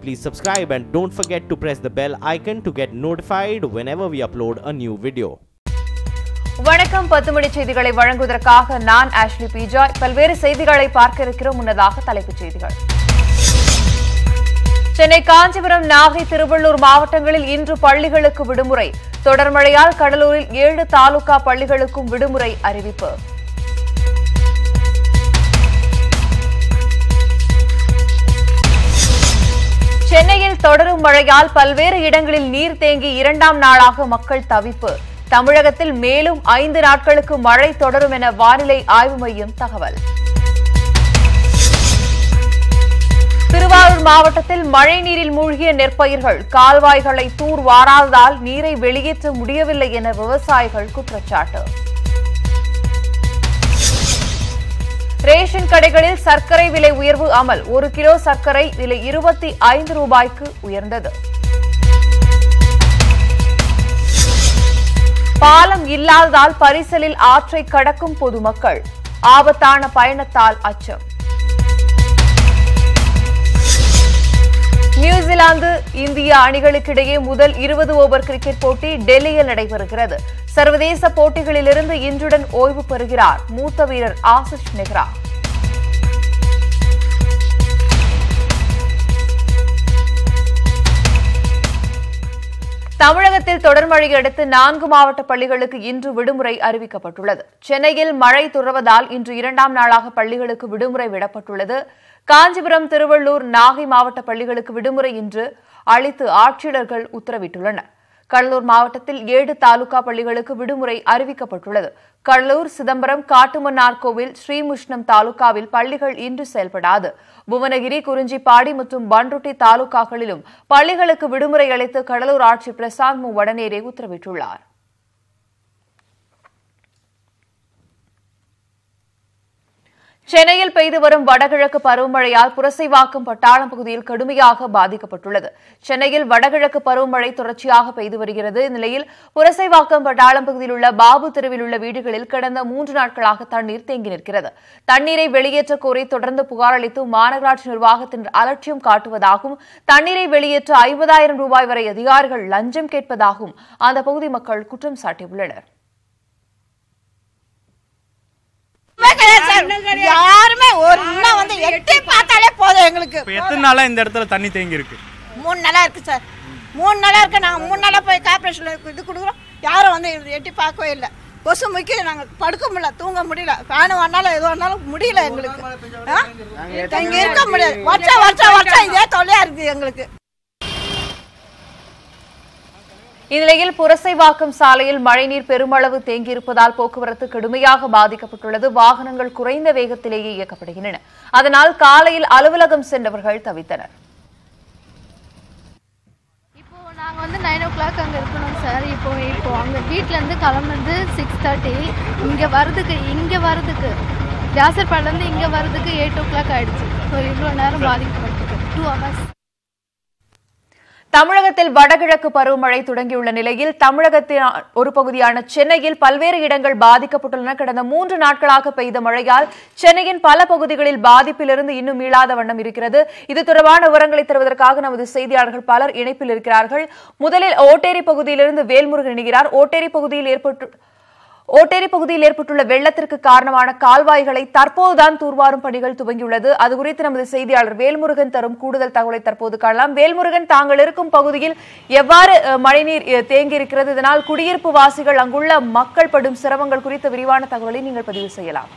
please subscribe and don't forget to press the bell icon to get notified whenever we upload a new video. வணக்கம் பத்து மணி செய்திகளை வழங்குவதற்காக நான் Ashley Bijoy பல்வேறு செய்திகளை பார்க்க இருக்கிறோம் முன்னதாக தலைப்புச் செய்திகள் சென்னை காஞ்சிபுரம் நாகை திருவள்ளூர் மாவட்டங்களில் இன்று பள்ளிகளுக்கு விடுமுறை தொடர் மழையால் கடலூரில் ஏழு தாலுகா பள்ளிகளுக்கும் விடுமுறை அறிவிப்பு சென்னையில் தொடரும் மழையால் பல்வேறு இடங்களில் நீர் தேங்கி இரண்டாம் நாளாக மக்கள் தவிப்பு தமிழகத்தில் மேலும் ஐந்து நாட்களுக்கு மழை தொடரும் என வானிலை ஆய்வு மையம் தகவல் திருவாரூர் மாவட்டத்தில் மழைநீரில் மூழ்கிய நெற்பயிர்கள் கால்வாய்களை தூர் வாராததால் நீரை வெளியேற்ற முடியவில்லை என விவசாயிகள் குற்றச்சாட்டு ரேஷன் கடைகளில் சர்க்கரை விலை உயர்வு அமல் ஒரு கிலோ சர்க்கரை விலை இருபத்தி ஐந்து ரூபாய்க்கு உயர்ந்தது பாலம் இல்லாததால் பரிசலில் ஆற்றை கடக்கும் பொதுமக்கள் ஆபத்தான பயணத்தால் அச்சம் நியூசிலாந்து இந்திய அணிகளுக்கிடையே முதல் இருபது ஓவர் கிரிக்கெட் போட்டி டெல்லியில் நடைபெறுகிறது சர்வதேச போட்டிகளிலிருந்து இன்றுடன் ஓய்வு பெறுகிறார் மூத்த வீரர் ஆசிஷ் நெஹ்ரா தமிழகத்தில் தொடர் மழையை அடுத்து நான்கு மாவட்ட பள்ளிகளுக்கு இன்று விடுமுறை அறிவிக்கப்பட்டுள்ளது சென்னையில் மழை தொடர்வதால் இன்று இரண்டாம் நாளாக பள்ளிகளுக்கு விடுமுறை விடப்பட்டுள்ளது காஞ்சிபுரம் திருவள்ளூர் நாகை மாவட்ட பள்ளிகளுக்கு விடுமுறை இன்று அளித்து ஆட்சியர்கள் உத்தரவிட்டுள்ளனர் கடலூர் மாவட்டத்தில் ஏழு தாலுகா பள்ளிகளுக்கு விடுமுறை அறிவிக்கப்பட்டுள்ளது கடலூர் சிதம்பரம் காட்டுமன்னார் கோவில் ஸ்ரீமுஷ்ணம் தாலுகாவில் பள்ளிகள் இன்று செயல்படாது புவனகிரி குறிஞ்சிப்பாடி மற்றும் பன்ருட்டி தாலுகாக்களிலும் பள்ளிகளுக்கு விடுமுறை அளித்து கடலூர் ஆட்சியர் பிரசாந்த் மு வடநேரே உத்தரவிட்டுள்ளார் சென்னையில் பெய்து வரும் வடகிழக்கு பருவமழையால் புரசைவாக்கம் பட்டாளம் பகுதியில் கடுமையாக பாதிக்கப்பட்டுள்ளது சென்னையில் வடகிழக்கு பருவமழை தொடர்ச்சியாக பெய்து வருகிறது இந்நிலையில் புரசைவாக்கம் பட்டாளம் பகுதியில் உள்ள பாபு தெருவில் உள்ள வீடுகளில் கடந்த மூன்று நாட்களாக தண்ணீர் தேங்கி நிற்கிறது தண்ணீரை வெளியேற்ற கோரி தொடர்ந்து புகார் அளித்து மாநகராட்சி நிர்வாகத்தின் அலட்சியம் காட்டுவதாகவும் தண்ணீரை வெளியேற்ற ஐம்பதாயிரம் ரூபாய் வரை அதிகாரிகள் லஞ்சம் கேட்பதாகவும் அந்த பகுதி மக்கள் குற்றம் சாட்டியுள்ளனர் யாருமே ஒரு இன்னும் வந்து எட்டி பார்த்தாலே போதும் எங்களுக்கு இப்போ எத்தனை நாளாக இந்த இடத்துல தண்ணி தேங்கி இருக்கு மூணு நாளா இருக்கு சார் மூணு நாளா இருக்கு நாங்கள் மூணு நாளா போய் கார்பரேஷன்ல இது கொடுக்குறோம் யாரும் வந்து இது எட்டி பார்க்கவே இல்லை கொசு முக்கி நாங்கள் படுக்க முடியல தூங்க முடியல ஃபேனு வந்தாலும் எது வந்தாலும் முடியல எங்களுக்கு ஆ? இங்க இருக்க முடியாது வருஷம் வருஷம் வருஷம் இதே தொல்லையா இருக்குது எங்களுக்கு இந்நிலையில் புரசைவாக்கம் சாலையில் மழைநீர் பெருமளவு தேங்கியிருப்பதால் போக்குவரத்து கடுமையாக பாதிக்கப்பட்டுள்ளது வாகனங்கள் குறைந்த வேகத்திலேயே இயக்கப்படுகின்றன அதனால் காலையில் அலுவலகம் சென்றவர்கள் தவித்தனர் இப்போ நாங்கள் வந்து நைன் ஓ கிளாக் அங்கே இருக்கணும் சார் இப்போ இப்போ அங்கே வீட்டிலேருந்து கிளம்புனது சிக்ஸ் தேர்ட்டி இங்கே வரதுக்கு இங்கே வரதுக்கு வியாசர்பாடிலேருந்து இங்கே வரதுக்கு எயிட் ஓ கிளாக் ஆயிடுச்சு ஸோ இவ்வளோ நேரம் பாதிக்கப்பட்டிருக்கு டூ ஹவர்ஸ் தமிழகத்தில் வடகிழக்கு பருவமழை தொடங்கியுள்ள நிலையில் தமிழகத்தின் ஒரு பகுதியான சென்னையில் பல்வேறு இடங்கள் பாதிக்கப்பட்டுள்ளன கடந்த மூன்று நாட்களாக பெய்த மழையால் சென்னையின் பல பகுதிகளில் பாதிப்பிலிருந்து இன்னும் மீளாத வண்ணம் இருக்கிறது இது தொடர்பான விவரங்களை தருவதற்காக நமது செய்தியாளர்கள் பலர் இணைப்பில் இருக்கிறார்கள் முதலில் ஓட்டேரி பகுதியிலிருந்து வேல்முருகன் இணைகிறார் ஓட்டேரி பகுதியில் ஏற்பட்டு ஓட்டேரி பகுதியில் ஏற்பட்டுள்ள வெள்ளத்திற்கு காரணமான கால்வாய்களை தற்போதுதான் தூர்வாரும் பணிகள் துவங்கியுள்ளது அது குறித்து நமது செய்தியாளர் வேல்முருகன் தரும் கூடுதல் தகவலை தற்போது காணலாம் வேல்முருகன் தாங்கள் இருக்கும் பகுதியில் எவ்வாறு அஹ், மழைநீர் அஹ், தேங்கி இருக்கிறது இதனால் குடியிருப்பு வாசிகள் அங்குள்ள மக்கள் படும் சிரமங்கள் குறித்த விரிவான தகவலை நீங்கள் பதிவு செய்யலாம்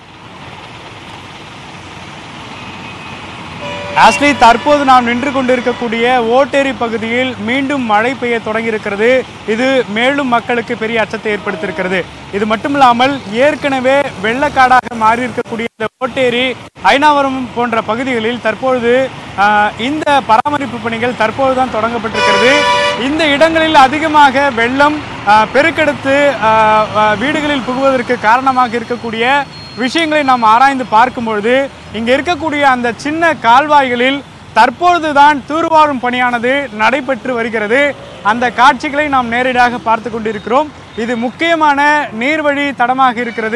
ஆஸ்லி தற்போது நாம் நின்று கொண்டிருக்கக்கூடிய ஓட்டேரி பகுதியில் மீண்டும் மழை பெய்ய தொடங்கியிருக்கிறது இது மேலும் மக்களுக்கு பெரிய அச்சத்தை ஏற்படுத்தியிருக்கிறது இது மட்டுமில்லாமல் ஏற்கனவே வெள்ளக்காடாக மாறி இருக்கக்கூடிய இந்த ஓட்டேரி ஐநாவரம் போன்ற பகுதிகளில் தற்பொழுது ஆஹ், இந்த பராமரிப்பு பணிகள் தற்போதுதான் தொடங்கப்பட்டிருக்கிறது இந்த இடங்களில் அதிகமாக வெள்ளம் ஆஹ், பெருக்கெடுத்து ஆஹ், ஆஹ், வீடுகளில் புகுவதற்கு காரணமாக இருக்கக்கூடிய விஷயங்களை நாம் ஆராய்ந்து பார்க்கும் பொழுது இங்கே இருக்கக்கூடிய அந்த சின்ன கால்வாய்களில் தற்பொழுதுதான் தூர்வாரும் பணியானது நடைபெற்று வருகிறது அந்த காட்சிகளை நாம் நேரடியாக பார்த்து கொண்டிருக்கிறோம் இது முக்கியமான நீர்வழி தடமாக இருக்கிறது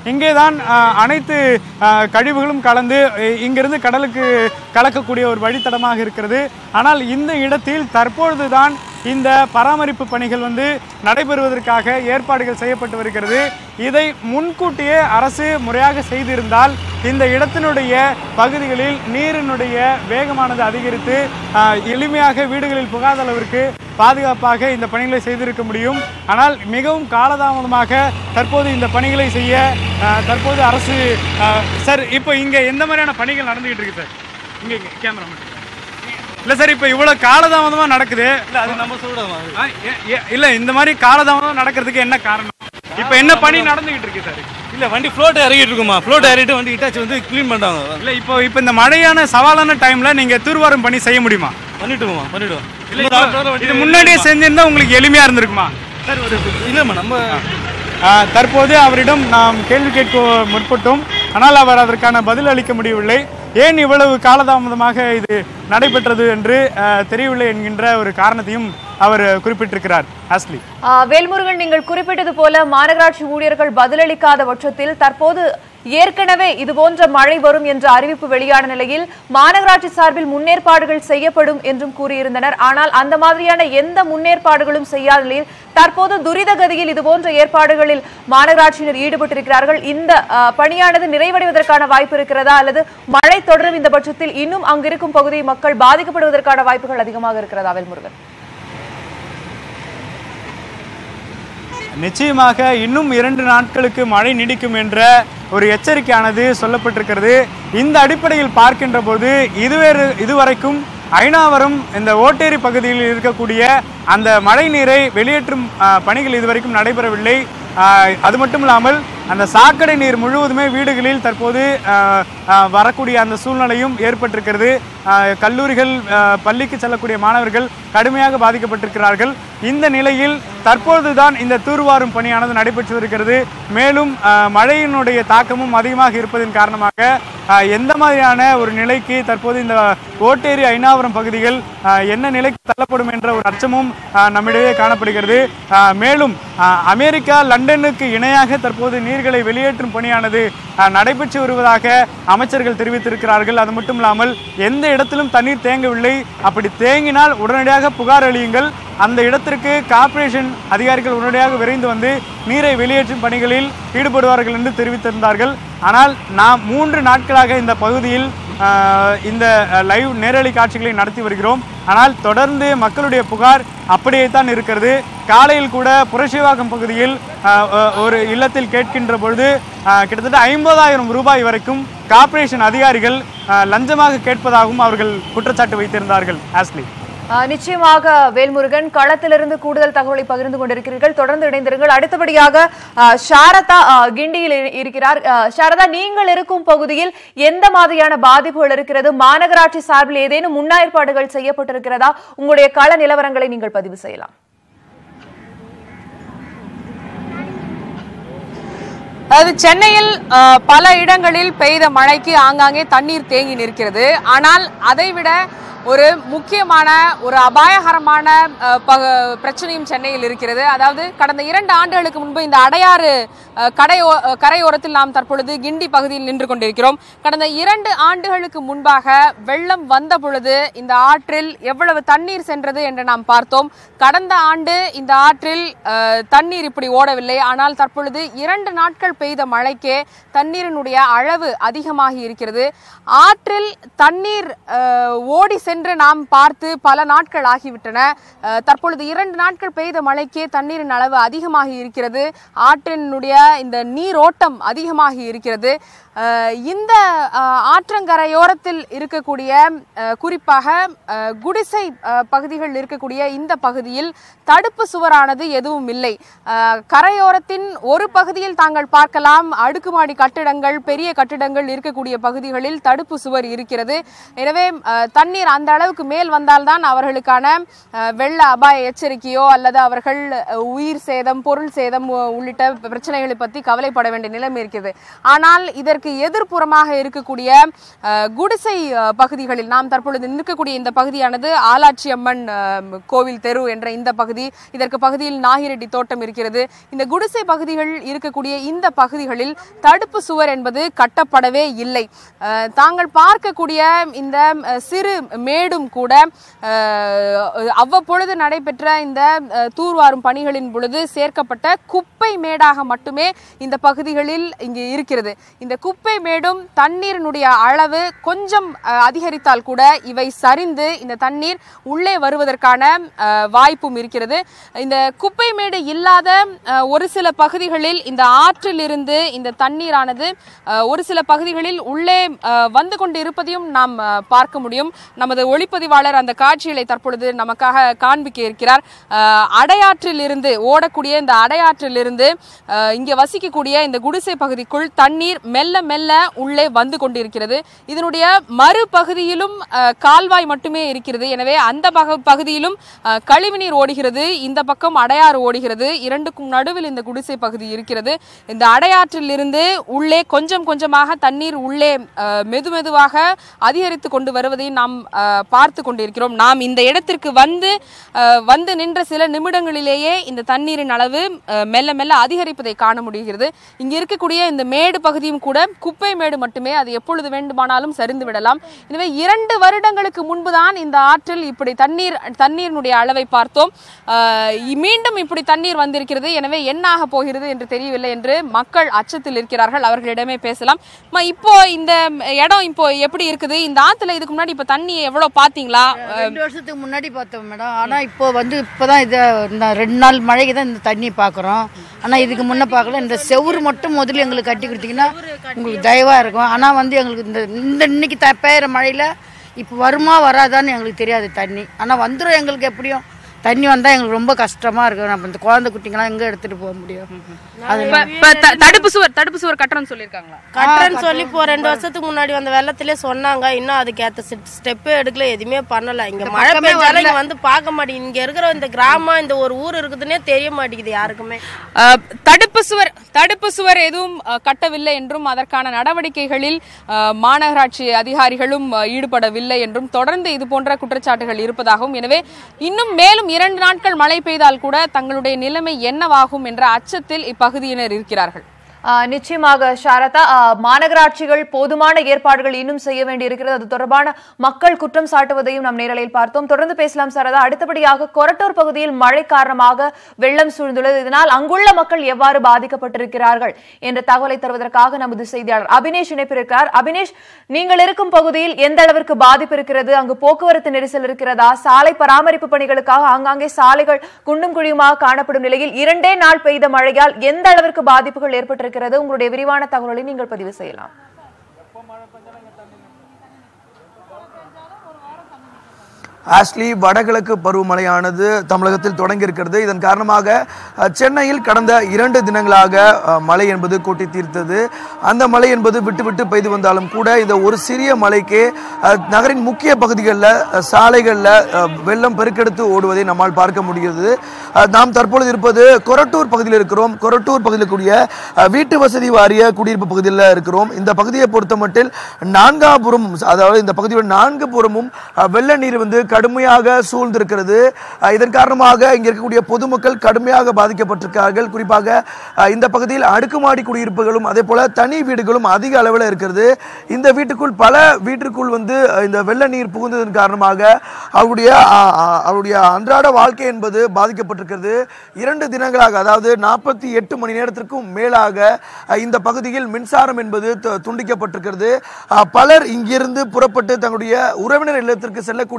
இங்கே தான் அஹ், அனைத்து அஹ், கழிவுகளும் கலந்து இ- இங்கிருந்து கடலுக்கு கலக்கக்கூடிய ஒரு வழித்தடமாக இருக்கிறது ஆனால் இந்த இடத்தில் தற்பொழுதுதான் இந்த பராமரிப்பு பணிகள் வந்து நடைபெறுவதற்காக ஏற்பாடுகள் செய்யப்பட்டு வருகிறது இதை முன்கூட்டியே அரசு முறையாக செய்திருந்தால் இந்த இடத்தினுடைய பகுதிகளில் நீரினுடைய வேகமானது அதிகரித்து ஆஹ், எளிமையாக வீடுகளில் புகாத அளவிற்கு பாதுகாப்பாக இந்த பணிகளை செய்திருக்க முடியும் ஆனால் மிகவும் காலதாமதமாக தற்போது இந்த பணிகளை செய்ய ஆஹ், தற்போது அரசு ஆஹ், சார் இப்போ இங்கே எந்த மாதிரியான பணிகள் நடந்துகிட்டு இருக்கு சார் இங்கே கேமரா மட்டும் இல்லை சார் இப்போ இவ்வளோ காலதாமதமாக நடக்குது இல்ல அது நம்ம சொல்றோம் ஆ, ஏ- ஏ- இல்ல இந்த மாதிரி காலதாமதம் நடக்கிறதுக்கு என்ன காரணம் இப்ப என்ன பணி நடந்துகிட்டு இருக்கு சார் இல்ல வண்டி ஃப்ளோட் இறங்கிட்டு இருக்குமா ஃப்ளோட் இறங்கிட்டு வண்டி இட்டாச்சு வந்து க்ளீன் பண்றாங்க இல்ல இப்போ இப்போ இந்த மழையான சவாலான டைம்ல நீங்க தூர்வாரும் பணி செய்ய முடியுமா பண்ணிட்டுமா பண்ணிடுவோம் இல்ல இப்போ இது முன்னாடியே செஞ்சிருந்தா உங்களுக்கு எளிமையா இருந்திருக்குமா சார் ஒரு இல்லம்மா நம்ம ஆ, தற்போது அவரிடம் நாம் கேள்வி கேட்க முற்பட்டோம் ஆனால் அவர் அதற்கான பதில் அளிக்க முடியவில்லை ஏன் இவ்வளவு காலதாமதமாக இது நடைபெற்றது என்று ஆ, தெரியவில்லை என்கின்ற ஒரு காரணத்தையும் அவர் குறிப்பிட்டிருக்கிறார் ஆஸ்லி ஆ, வேல்முருகன் நீங்கள் குறிப்பிட்டது போல மாநகராட்சி ஊழியர்கள் பதிலளிக்காத பட்சத்தில் தற்போது ஏற்கனவே இதுபோன்ற மழை வரும் என்ற அறிவிப்பு வெளியான நிலையில் மாநகராட்சி சார்பில் முன்னேற்பாடுகள் செய்யப்படும் என்றும் கூறியிருந்தனர் ஆனால் அந்த மாதிரியான எந்த முன்னேற்பாடுகளும் செய்யாத நிலையில் தற்போது துரித கதியில் இதுபோன்ற ஏற்பாடுகளில் மாநகராட்சியினர் ஈடுபட்டிருக்கிறார்கள் இந்த ஆ, பணியானது நிறைவடைவதற்கான வாய்ப்பு இருக்கிறதா அல்லது மழை தொடரும் இந்த பட்சத்தில் இன்னும் அங்கிருக்கும் பகுதி மக்கள் பாதிக்கப்படுவதற்கான வாய்ப்புகள் அதிகமாக இருக்கிறதா வேல்முருகன் நிச்சயமாக இன்னும் இரண்டு நாட்களுக்கு மழை நீடிக்கும் என்ற ஒரு எச்சரிக்கையானது சொல்லப்பட்டிருக்கிறது இந்த அடிப்படையில் பார்க்கின்ற போது இதுவேறு இதுவரைக்கும் ஐநாவரம் இந்த ஓட்டேரி பகுதியில் இருக்கக்கூடிய அந்த மழை நீரை வெளியேற்றும் ஆ, பணிகள் இதுவரைக்கும் நடைபெறவில்லை ஆ, அது மட்டும் இல்லாமல் அந்த சாக்கடை நீர் முழுவதுமே வீடுகளில் தற்போது ஆ, ஆ, வரக்கூடிய அந்த சூழ்நிலையும் ஏற்பட்டிருக்கிறது ஆ, கல்லூரிகள் ஆ, பள்ளிக்கு செல்லக்கூடிய மாணவர்கள் கடுமையாக பாதிக்கப்பட்டிருக்கிறார்கள் இந்த நிலையில் தற்பொழுதுதான் இந்த தூர்வாரும் பணியானது நடைபெற்று வருகிறது மேலும் ஆ, மழையினுடைய தாக்கமும் அதிகமாக இருப்பதன் காரணமாக ஆ, எந்த மாதிரியான ஒரு நிலைக்கு தற்போது இந்த ஓட்டேரி ஐநாவரம் பகுதிகள் ஆ, என்ன நிலைக்கு தள்ளப்படும் என்ற ஒரு அச்சமும் ஆ, நம்மிடையே காணப்படுகிறது ஆ, மேலும் ஆ, அமெரிக்கா லண்டனுக்கு இணையாக தற்போது நீர்களை வெளியேற்றும் பணியானது ஆ, நடைபெற்று வருவதாக அமைச்சர்கள் தெரிவித்திருக்கிறார்கள் அது மட்டும் இல்லாமல் எந்த இடத்திலும் தண்ணீர் தேங்கவில்லை அப்படி தேங்கினால் உடனடியாக புகார் அளியுங்கள் அந்த இடத்திற்கு கார்ப்பரேஷன் அதிகாரிகள் உடனடியாக விரைந்து வந்து நீரை வெளியேற்றும் பணிகளில் ஈடுபடுவார்கள் என்று தெரிவித்திருந்தார்கள் ஆனால் நாம் மூன்று நாட்களாக இந்த பகுதியில் ஆஹ், இந்த லைவ் நேரலை காட்சிகளை நடத்தி வருகிறோம் ஆனால் தொடர்ந்து மக்களுடைய புகார் அப்படியே தான் இருக்கிறது காலையில் கூட புரட்சிவாக்கம் பகுதியில் ஆஹ், ஆஹ், ஒரு இல்லத்தில் கேட்கின்ற பொழுது ஆஹ், கிட்டத்தட்ட ஐம்பதாயிரம் ரூபாய் வரைக்கும் கார்ப்பரேஷன் அதிகாரிகள் ஆஹ், லஞ்சமாக கேட்பதாகவும் அவர்கள் குற்றச்சாட்டு வைத்திருந்தார்கள் ஆஸ்லி ஆஹ் நிச்சயமாக வேல்முருகன் களத்திலிருந்து கூடுதல் தகவலை பகிர்ந்து கொண்டிருக்கிறீர்கள் தொடர்ந்து இணைந்திருங்கள் அடுத்தபடியாக ஆஹ் சாரதா ஆஹ் கிண்டியில் இரு- இருக்கிறார் ஆஹ் சாரதா நீங்கள் இருக்கும் பகுதியில் எந்த மாதிரியான பாதிப்புகள் இருக்கிறது மாநகராட்சி சார்பில் ஏதேனும் முன்னேற்பாடுகள் செய்யப்பட்டிருக்கிறதா உங்களுடைய கள நிலவரங்களை நீங்கள் பதிவு செய்யலாம் அதாவது சென்னையில் அஹ், பல இடங்களில் பெய்த மழைக்கு ஆங்காங்கே தண்ணீர் தேங்கி நிற்கிறது ஆனால் அதைவிட ஒரு முக்கியமான ஒரு அபாயகரமான அஹ், பக- பிரச்சனையும் சென்னையில் இருக்கிறது அதாவது கடந்த இரண்டு ஆண்டுகளுக்கு முன்பு இந்த அடையாறு அஹ், கடையோ அஹ், கரையோரத்தில் நாம் தற்பொழுது கிண்டி பகுதியில் நின்று கொண்டிருக்கிறோம் கடந்த இரண்டு ஆண்டுகளுக்கு முன்பாக வெள்ளம் வந்த பொழுது இந்த ஆற்றில் எவ்வளவு தண்ணீர் சென்றது என்று நாம் பார்த்தோம் கடந்த ஆண்டு இந்த ஆற்றில் அஹ், தண்ணீர் இப்படி ஓடவில்லை ஆனால் தற்பொழுது இரண்டு நாட்கள் பெய்த மழைக்கே தண்ணீரினுடைய அளவு அதிகமாகி இருக்கிறது ஆற்றில் தண்ணீர் அஹ், ஓடி சென்று நாம் பார்த்து பல நாட்கள் ஆகிவிட்டன அஹ், தற்பொழுது இரண்டு நாட்கள் பெய்த மழைக்கே தண்ணீரின் அளவு அதிகமாகி இருக்கிறது ஆற்றினுடைய இந்த நீரோட்டம் அதிகமாகி இருக்கிறது அஹ், இந்த அஹ், ஆற்றங்கரையோரத்தில் இருக்கக்கூடிய அஹ், குறிப்பாக அஹ், குடிசை அஹ், பகுதிகள் இருக்கக்கூடிய இந்த பகுதியில் தடுப்பு சுவரானது எதுவும் இல்லை அஹ், கரையோரத்தின் ஒரு பகுதியில் தாங்கள் பார்க்கலாம் அடுக்குமாடி கட்டிடங்கள் பெரிய கட்டிடங்கள் இருக்கக்கூடிய பகுதிகளில் தடுப்பு சுவர் இருக்கிறது எனவே அஹ், தண்ணீர் அந்த அளவுக்கு மேல் வந்தால்தான் அவர்களுக்கான அஹ், வெள்ள அபாய எச்சரிக்கையோ அல்லது அவர்கள் அஹ், உயிர் சேதம் பொருள் சேதம் உ- உள்ளிட்ட பிரச்சனைகளை பற்றி கவலைப்பட வேண்டிய நிலைமை இருக்கிறது ஆனால் இதற்கு எதிர்ப்புறமாக இருக்கக்கூடிய அஹ், குடிசை அஹ், பகுதிகளில் நாம் தற்பொழுது நிற்கக்கூடிய இந்த பகுதியானது ஆலாட்சி அம்மன் அஹ், கோவில் தெரு என்ற இந்த பகுதி இதற்கு பகுதியில் நாகிரெட்டி தோட்டம் இருக்கிறது இந்த குடிசை பகுதிகள் இருக்கக்கூடிய இந்த பகுதிகளில் தடுப்பு சுவர் என்பது கட்டப்படவே இல்லை அஹ், தாங்கள் பார்க்கக்கூடிய இந்த அஹ், சிறு மேடும் கூட அஹ், அவ்வப்பொழுது நடைபெற்ற இந்த அஹ், தூர்வாரும் பணிகளின் பொழுது சேர்க்கப்பட்ட குப்பை மேடாக மட்டுமே இந்த பகுதிகளில் இங்கு இருக்கிறது இந்த குப்பை மேடும் தண்ணீரினுடைய அளவு கொஞ்சம் அஹ், அதிகரித்தால் கூட இவை சரிந்து இந்த தண்ணீர் உள்ளே வருவதற்கான அஹ், வாய்ப்பும் இருக்கிறது இந்த குப்பை மேடு இல்லாத அஹ், ஒரு சில பகுதிகளில் இந்த ஆற்றிலிருந்து இந்த தண்ணீரானது அஹ், ஒரு சில பகுதிகளில் உள்ளே அஹ், வந்து கொண்டு இருப்பதையும் நாம் அஹ், பார்க்க முடியும் நமது ஒளிப்பதிவாளர் அந்த காட்சிகளை தற்பொழுது நமக்காக காண்பிக்க இருக்கிறார் அஹ், அடையாற்றில் இருந்து ஓடக்கூடிய இந்த அடையாற்றில் இருந்து அஹ், இங்கே வசிக்கக்கூடிய இந்த குடிசை பகுதிக்குள் தண்ணீர் மெல்ல மெல்ல உள்ளே வந்து கொண்டிருக்கிறது இதனுடைய மறுபகுதியிலும் அஹ், கால்வாய் மட்டுமே இருக்கிறது எனவே அந்த பக பகுதியிலும் அஹ், கழிவுநீர் ஓடுகிறது இந்த பக்கம் அடையாறு ஓடுகிறது இரண்டுக்கும் நடுவில் இந்த குடிசை பகுதி இருக்கிறது இந்த அடையாற்றில் இருந்து உள்ளே கொஞ்சம் கொஞ்சமாக தண்ணீர் உள்ளே அஹ், மெதுமெதுவாக அதிகரித்து கொண்டு வருவதை நாம் அஹ், பார்த்து கொண்டிருக்கிறோம் நாம் இந்த இடத்திற்கு வந்து அஹ், வந்து நின்ற சில நிமிடங்களிலேயே இந்த தண்ணீரின் அளவு அஹ், மெல்ல மெல்ல அதிகரிப்பதை காண முடிகிறது இங்க இருக்கக்கூடிய இந்த மேடு பகுதியும் கூட குப்பை மேடு மட்டுமே அது எப்பொழுது வேண்டுமானாலும் சரிந்து விடலாம் எனவே இரண்டு வருடங்களுக்கு முன்புதான் இந்த ஆற்றில் இப்படி தண்ணீர் தண்ணீரினுடைய அளவை பார்த்தோம் அஹ், இ- மீண்டும் இப்படி தண்ணீர் வந்திருக்கிறது எனவே என்ன ஆக போகிறது என்று தெரியவில்லை என்று மக்கள் அச்சத்தில் இருக்கிறார்கள் அவர்களிடமே பேசலாம் அம்மா, இப்போ இந்த இடம் இப்போ எப்படி இருக்குது இந்த ஆத்துல இதுக்கு முன்னாடி இப்ப தண்ணி எவ்வளவு பாத்தீங்களா ரெண்டு வருஷத்துக்கு முன்னாடி பார்த்தோம் மேடம் ஆனால் இப்போ வந்து இப்போதான் இதை இந்த ரெண்டு நாள் மழைக்கு தான் இந்த தண்ணி பார்க்குறோம் ஆனால் இதுக்கு முன்னே பார்க்கல இந்த செவுரு மட்டும் முதல்ல எங்களுக்கு கட்டி கொடுத்தீங்கன்னா உங்களுக்கு தயவாக இருக்கும் ஆனால் வந்து எங்களுக்கு இந்த இந்த இன்னைக்கு த பெய்கிற மழையில் இப்போ வருமா வராதான்னு எங்களுக்கு தெரியாது தண்ணி ஆனால் வந்துடும் எங்களுக்கு எப்படியும் தண்ணி வந்தால் எங்களுக்கு ரொம்ப கஷ்டமாக இருக்கும் நம்ம இந்த குழந்தை குட்டிங்களாம் எங்கே எடுத்துகிட்டு போக முடியும் அது இப்ப- இப்ப த- தடுப்பு சுவர் தடுப்பு சுவர் கட்டணும்னு சொல்லியிருக்காங்களா கட்டுறேன்னு சொல்லி இப்போ ரெண்டு வருஷத்துக்கு முன்னாடி வந்த வெள்ளத்திலே சொன்னாங்க இன்னும் அதுக்கு ஏற்ற ஸ்டெப்பே எடுக்கல எதுவுமே பண்ணல இங்க மழை பெஞ்சாலும் இங்க வந்து பார்க்க மாட்டேங்குது இங்க இருக்கிற இந்த கிராமம் இந்த ஒரு ஊர் இருக்குதுன்னே தெரிய மாட்டேங்குது யாருக்குமே அஹ், தடுப்பு சுவர் தடுப்பு சுவர் எதுவும் அஹ், கட்டவில்லை என்றும் அதற்கான நடவடிக்கைகளில் அஹ், மாநகராட்சி அதிகாரிகளும் அஹ், ஈடுபடவில்லை என்றும் தொடர்ந்து இது போன்ற குற்றச்சாட்டுகள் இருப்பதாகவும் எனவே இன்னும் மேலும் இரண்டு நாட்கள் மழை பெய்தால் கூட தங்களுடைய நிலைமை என்னவாகும் என்ற அச்சத்தில் இப்பகுதியினர் இருக்கிறார்கள் ஆ, நிச்சயமாக சாரதா ஆ, மாநகராட்சிகள் போதுமான ஏற்பாடுகள் இன்னும் செய்ய வேண்டியிருக்கிறது அது தொடர்பான மக்கள் குற்றம் சாட்டுவதையும் நாம் நேரலையில் பார்த்தோம் தொடர்ந்து பேசலாம் சாரதா அடுத்தபடியாக கொரட்டூர் பகுதியில் மழை காரணமாக வெள்ளம் சூழ்ந்துள்ளது இதனால் அங்குள்ள மக்கள் எவ்வாறு பாதிக்கப்பட்டிருக்கிறார்கள் என்ற தகவலை தருவதற்காக நமது செய்தியாளர் அபினேஷ் இணைப்பிருக்கிறார் அபினேஷ் நீங்கள் இருக்கும் பகுதியில் எந்த அளவிற்கு பாதிப்பு இருக்கிறது அங்கு போக்குவரத்து நெரிசல் இருக்கிறதா சாலை பராமரிப்பு பணிகளுக்காக ஆங்காங்கே சாலைகள் குண்டும் குழியுமாக காணப்படும் நிலையில் இரண்டே நாள் பெய்த மழையால் எந்த அளவிற்கு பாதிப்புகள் ஏற்பட்டிருக்கிறது உங்களுடைய விரிவான தகவலை நீங்கள் பதிவு செய்யலாம் ஆஸ்லி வடகிழக்கு பருவமழையானது தமிழகத்தில் தொடங்கி இருக்கிறது இதன் காரணமாக அஹ், சென்னையில் கடந்த இரண்டு தினங்களாக அஹ், மழை என்பது கொட்டி தீர்த்தது அந்த மழை என்பது விட்டு விட்டு பெய்து வந்தாலும் கூட இந்த ஒரு சிறிய மழைக்கு அஹ், நகரின் முக்கிய பகுதிகளில் சாலைகளில் வெள்ளம் பெருக்கெடுத்து ஓடுவதை நம்மால் பார்க்க முடிகிறது அஹ், நாம் தற்பொழுது இருப்பது கொரட்டூர் பகுதியில் இருக்கிறோம் கொரட்டூர் பகுதியில் இருக்கக்கூடிய அஹ், வீட்டு வசதி வாரிய குடியிருப்பு பகுதியில் இருக்கிறோம் இந்த பகுதியை பொறுத்தமட்டில் நான்காபுரம் அதாவது இந்த பகுதியோட நான்கு புறமும் அஹ், வெள்ள நீர் வந்து கடுமையாக சூழ்ந்திருக்கிறது அஹ், இதன் காரணமாக இங்க இருக்கக்கூடிய பொதுமக்கள் கடுமையாக பாதிக்கப்பட்டிருக்கார்கள் குறிப்பாக அஹ், இந்த பகுதியில் அடுக்குமாடி குடியிருப்புகளும் அதே போல தனி வீடுகளும் அதிக அளவில் இருக்கிறது இந்த வீட்டுக்குள் பல வீட்டிற்குள் வந்து அஹ், இந்த வெள்ள நீர் புகுந்ததன் காரணமாக அவருடைய அஹ், அஹ், அவருடைய அன்றாட வாழ்க்கை என்பது பாதிக்கப்பட்டிருக்கிறது இரண்டு தினங்களாக அதாவது நாற்பத்தி எட்டு மணி நேரத்திற்கும் மேலாக அஹ், இந்த பகுதியில் மின்சாரம் என்பது து- துண்டிக்கப்பட்டிருக்கிறது அஹ், பலர் இங்கிருந்து புறப்பட்டு தங்களுடைய உறவினர் இல்லத்திற்கு செல்லக்கூடிய ஒரு நிலை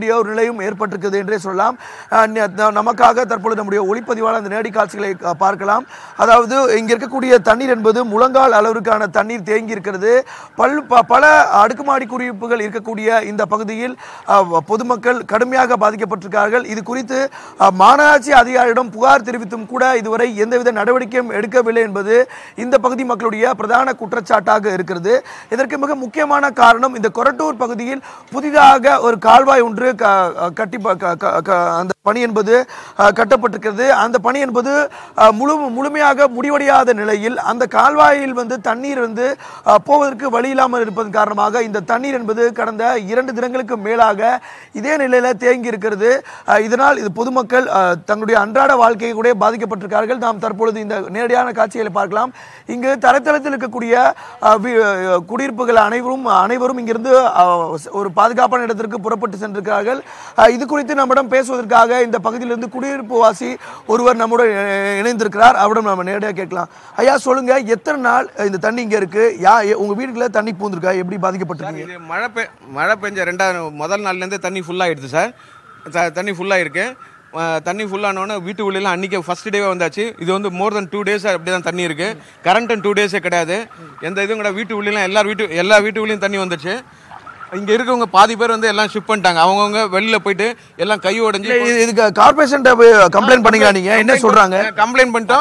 நிலையும் ஏற்பட்டிருக்கிறது என்றே சொல்லலாம் அஹ் ந- ந- நமக்காக தற்பொழுது நம்முடைய ஒளிப்பதிவாளர் அந்த நேரடி காட்சிகளை அஹ், பார்க்கலாம் அதாவது இங்க இருக்கக்கூடிய தண்ணீர் என்பது முழங்கால் அளவிற்கான தண்ணீர் தேங்கி இருக்கிறது பல் ப- பல அடுக்குமாடி குடியிருப்புகள் இருக்கக்கூடிய இந்த பகுதியில் அஹ், பொதுமக்கள் கடுமையாக பாதிக்கப்பட்டிருக்கிறார்கள் இது குறித்து அஹ், மாநகராட்சி அதிகாரியிடம் புகார் தெரிவித்தும் கூட இதுவரை எந்தவித நடவடிக்கையும் எடுக்கவில்லை என்பது இந்த பகுதி மக்களுடைய பிரதான குற்றச்சாட்டாக இருக்கிறது இதற்கு மிக முக்கியமான காரணம் இந்த கொரட்டூர் பகுதியில் புதிதாக ஒரு கால்வாய் ஒன்று க- கட்டி ப- க- க- க- அந்த பணி என்பது அஹ், கட்டப்பட்டிருக்கிறது அந்த பணி என்பது அஹ், முழு முழுமையாக முடிவடையாத நிலையில் அந்த கால்வாயில் வந்து தண்ணீர் வந்து அஹ், போவதற்கு வழி இல்லாமல் இருப்பதன் காரணமாக இந்த தண்ணீர் என்பது கடந்த இரண்டு தினங்களுக்கு மேலாக இதே நிலையில தேங்கி இருக்கிறது அஹ், இதனால் இது பொதுமக்கள் அஹ், தங்களுடைய அன்றாட வாழ்க்கையை கூட பாதிக்கப்பட்டிருக்கார்கள் நாம் தற்பொழுது இந்த நேரடியான காட்சிகளை பார்க்கலாம் இங்கு தரைத்தளத்தில் இருக்கக்கூடிய அஹ், வி- அஹ், குடியிருப்புகள் அனைவரும் அனைவரும் இங்கிருந்து அஹ், ஒரு பாதுகாப்பான இடத்திற்கு புறப்பட்டு சென்றிருக்கிறார்கள் அஹ், இது குறித்து நம்மிடம் பேசுவதற்காக இந்த பகுதியிலிருந்து குடியிருப்பு வாசி ஒருவர் நம்முடன் இ- இணைந்திருக்கிறார் அவரிடம் நம்ம நேரடியாக கேட்கலாம் ஐயா சொல்லுங்க எத்தனை நாள் இந்த தண்ணி இங்க இருக்கு யா எ- உங்க வீட்டுக்குள்ள தண்ணி பூந்திருக்கா எப்படி பாதிக்கப்பட்டிருக்கீங்க இது மழை பெ மழை பெஞ்ச ரெண்டாவது முதல் நாள்லேருந்து தண்ணி ஃபுல்லாகிடுது சார் த- தண்ணி ஃபுல்லாகிருக்கு தண்ணி ஃபுல்லானோடனே வீட்டு உள்ளலாம் அன்றைக்கி ஃபஸ்ட் டேவே வந்தாச்சு இது வந்து மோர் தென் டூ டேஸ் அப்படி தான் தண்ணி இருக்குது கரண்ட்டும் டூ டேஸே கிடையாது எந்த இதுவும் கிடையாது வீட்டு உள்ளலாம் எல்லா வீட்டு எல்லா வீட்டு உள்ளேயும் தண்ணி வந்துச்சு இங்கே இருக்கவங்க பாதி பேர் வந்து எல்லாம் ஷிஃப்ட் பண்ணிட்டாங்க அவங்கவுங்க வெளில போயிட்டு எல்லாம் கை உடஞ்சி இல்ல, இது- இதுக்கு கார்பரேஷன் கம்ப்ளைண்ட் பண்ணீங்களா நீங்க என்ன சொல்றாங்க கம்ப்ளைண்ட் பண்ணிட்டோம்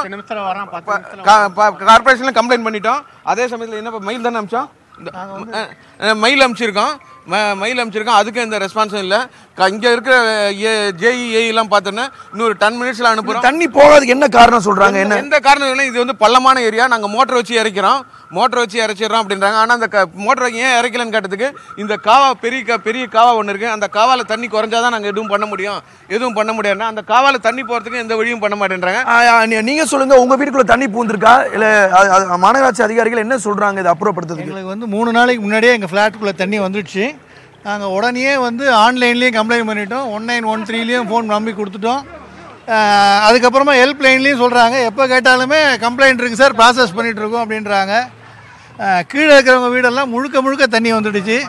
கார்பரேஷன்ல கம்ப்ளைண்ட் பண்ணிட்டோம் அதே சமயத்தில் என்ன மெயில் தானே அமிச்சோம் இந்த அஹ், அஹ், மெயில் அமிச்சிருக்கோம் ம- மெயில் அமிச்சிருக்கோம் அதுக்கு எந்த ரெஸ்பான்ஸும் இல்லை இங்கே இருக்கிற ஜேஇ எல்லாம் பார்த்தோன்னா இன்னொரு டென் மினிட்ஸில் அனுப்புகிறோம் தண்ணி போகாதுக்கு என்ன காரணம் சொல்றாங்க என்ன எந்த காரணம் இல்லை இது வந்து பள்ளமான ஏரியா நாங்கள் மோட்டர் வச்சு இறக்கிறோம் மோட்டர் வச்சு இறச்சிடுறோம் அப்படின்றாங்க ஆனால் அந்த மோட்டர் ஏன் இறக்கலன்னு கேட்டதுக்கு இந்த காவா பெரிய கா- பெரிய காவா ஒன்று இருக்குது அந்த காவால தண்ணி குறைஞ்சாதான் நாங்கள் எதுவும் பண்ண முடியும் எதுவும் பண்ண முடியாதுன்னா அந்த காவால தண்ணி போகிறதுக்கு எந்த வழியும் பண்ண மாட்டேன்றாங்க ஆ, ஆ, நீ- நீங்க சொல்லுங்க உங்க வீட்டுக்குள்ள தண்ணி பூந்திருக்கா இல்ல அது- அது மாநகராட்சி அதிகாரிகள் என்ன சொல்றாங்க இதை அப்புறப்படுத்துறதுக்கு எங்களுக்கு வந்து மூணு நாளைக்கு முன்னாடியே எங்கள் ஃப்ளாட்டுக்குள்ளே தண்ணி வந்துடுச்சு நாங்கள் உடனே வந்து ஆன்லைன்லேயும் கம்ப்ளைண்ட் பண்ணிட்டோம் ஒன் நைன் ஒன் த்ரீலேயும் ஃபோன் நம்பி கொடுத்துட்டோம் அஹ், அதுக்கப்புறமா ஹெல்ப் லைன்லேயும் சொல்கிறாங்க எப்போ கேட்டாலுமே கம்ப்ளைண்ட் இருக்குது சார் ப்ராசஸ் பண்ணிகிட்ருக்கோம் அப்படின்றாங்க அஹ், கீழே இருக்கிறவங்க வீடெல்லாம் முழுக்க முழுக்க தண்ணி வந்துடுச்சு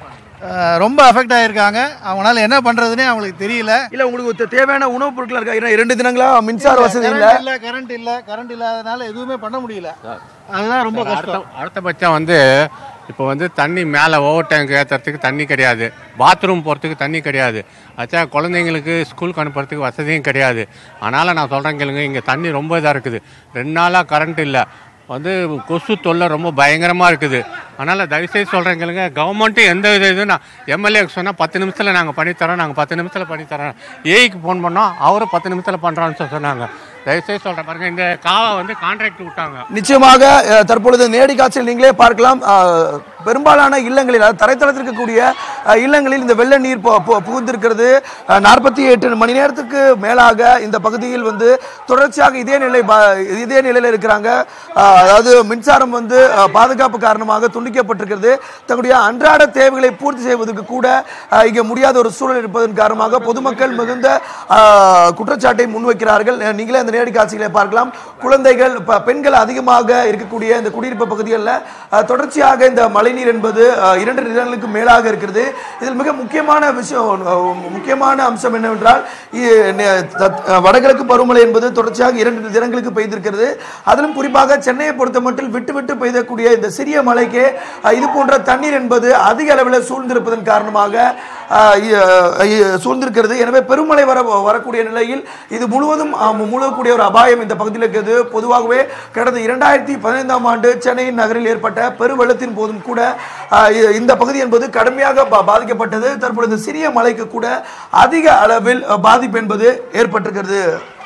அஹ், ரொம்ப அஃபெக்ட் ஆகியிருக்காங்க அவங்களால என்ன பண்ணுறதுனே அவங்களுக்கு தெரியல இல்ல உங்களுக்கு தே- தேவையான உணவுப் பொருட்கள் இருக்கா ஏன்னா இரண்டு தினங்களா மின்சார வசதி இல்ல கரண்ட் இல்லை கரண்ட் இல்லை கரண்ட் இல்லாதனால எதுவுமே பண்ண முடியல அதுதான் ரொம்ப கஷ்டம் அடுத்தபட்சம் வந்து இப்போ வந்து தண்ணி மேலே ஓவர் டேங்க் ஏற்றுறதுக்கு தண்ணி கிடையாது பாத்ரூம் போகிறதுக்கு தண்ணி கிடையாது அச்சா குழந்தைங்களுக்கு ஸ்கூலுக்கு அனுப்புறதுக்கு வசதியும் கிடையாது அதனால் நான் சொல்கிறேன் கேளுங்க இங்கே தண்ணி ரொம்ப இதாக இருக்குது ரெண்டு நாளாக கரண்ட் இல்லை வந்து கொசு தொல்லை ரொம்ப பயங்கரமாக இருக்குது அதனால் தயவுசெய்து சொல்கிறேன் கேளுங்க கவர்மெண்ட்டும் எந்த வித இது நான் எம்எல்ஏக்கு சொன்னால் பத்து நிமிஷத்தில் நாங்கள் பண்ணித்தரோம் நாங்கள் பத்து நிமிஷத்தில் பண்ணித்தரோம் ஏஐக்கு ஃபோன் பண்ணோம் அவரும் பத்து நிமிஷத்தில் பண்ணுறான்னு சொல்லி சொன்னாங்க தயவுசெய்து சொல்கிறேன் பாருங்க இந்த காவை வந்து கான்ட்ராக்ட் விட்டாங்க நிச்சயமாக அஹ், தற்பொழுது நேரடி காட்சியில் நீங்களே பார்க்கலாம் அஹ், பெரும்பாலான இல்லங்களில் அதாவது தரைத்தளத்தில் இருக்கக்கூடிய அஹ், இல்லங்களில் இந்த வெள்ள நீர் பு- பு- புகுந்திருக்கிறது நாற்பத்தி எட்டு மணி நேரத்துக்கு மேலாக இந்த பகுதியில் வந்து தொடர்ச்சியாக இதே நிலை பா- இதே நிலையில் இருக்கிறாங்க அஹ், அதாவது மின்சாரம் வந்து அஹ், பாதுகாப்பு காரணமாக துண்டிக்கப்பட்டிருக்கிறது தங்களுடைய அன்றாட தேவைகளை பூர்த்தி செய்வதற்கு கூட அஹ், இங்கே முடியாத ஒரு சூழல் இருப்பதன் காரணமாக பொதுமக்கள் மிகுந்த அஹ், குற்றச்சாட்டை முன்வைக்கிறார்கள் அஹ், நீங்களே அந்த நேரடி காட்சிகளை பார்க்கலாம் குழந்தைகள் ப- பெண்கள் அதிகமாக இருக்கக்கூடிய இந்த குடியிருப்பு பகுதிகளில் அஹ், தொடர்ச்சியாக இந்த மழைநீர் என்பது அஹ், இரண்டு தினங்களுக்கு மேலாக இருக்கிறது இதில் மிக முக்கியமான விஷயம் அஹ், முக்கியமான அம்சம் என்னவென்றால் இ- நெ- தத்- அஹ், வடகிழக்கு பருவமழை என்பது தொடர்ச்சியாக இரண்டு தினங்களுக்கு பெய்திருக்கிறது அதிலும் குறிப்பாக சென்னையை பொறுத்த மட்டும் விட்டு விட்டு பெய்தக்கூடிய இந்த சிறிய மழைக்கு அஹ், இது போன்ற தண்ணீர் என்பது அதிக அளவில் சூழ்ந்திருப்பதன் காரணமாக அஹ், இ- இ- சூழ்ந்திருக்கிறது எனவே பெருமழை வர வரக்கூடிய நிலையில் இது முழுவதும் அஹ், முழுகக்கூடிய ஒரு அபாயம் இந்த பகுதியில் இருக்கிறது பொதுவாகவே கடந்த இரண்டாயிரத்தி பதினைந்தாம் ஆண்டு சென்னையின் நகரில் ஏற்பட்ட பெருவெள்ளத்தின் போதும் கூட அஹ், இ- இந்த பகுதி என்பது கடுமையாக பா- பாதிக்கப்பட்டது தற்பொழுது சிறிய மழைக்கு கூட அதிக அளவில் அஹ், பாதிப்பு என்பது ஏற்பட்டிருக்கிறது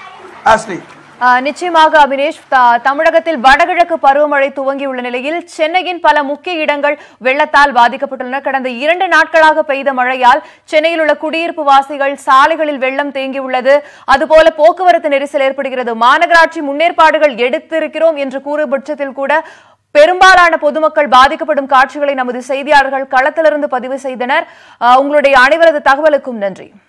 ஆஸ்லி ஆஹ் நிச்சயமாக அபினேஷ் த- தமிழகத்தில் வடகிழக்கு பருவமழை துவங்கியுள்ள நிலையில் சென்னையின் பல முக்கிய இடங்கள் வெள்ளத்தால் பாதிக்கப்பட்டுள்ளன கடந்த இரண்டு நாட்களாக பெய்த மழையால் சென்னையில் உள்ள குடியிருப்பு வாசிகள் சாலைகளில் வெள்ளம் தேங்கியுள்ளது அதுபோல போக்குவரத்து நெரிசல் ஏற்படுகிறது மாநகராட்சி முன்னேற்பாடுகள் எடுத்திருக்கிறோம் என்று கூறும் பட்சத்தில் கூட பெரும்பாலான பொதுமக்கள் பாதிக்கப்படும் காட்சிகளை நமது செய்தியாளர்கள் களத்திலிருந்து பதிவு செய்தனர் ஆஹ் உங்களுடைய அனைவரது தகவலுக்கும் நன்றி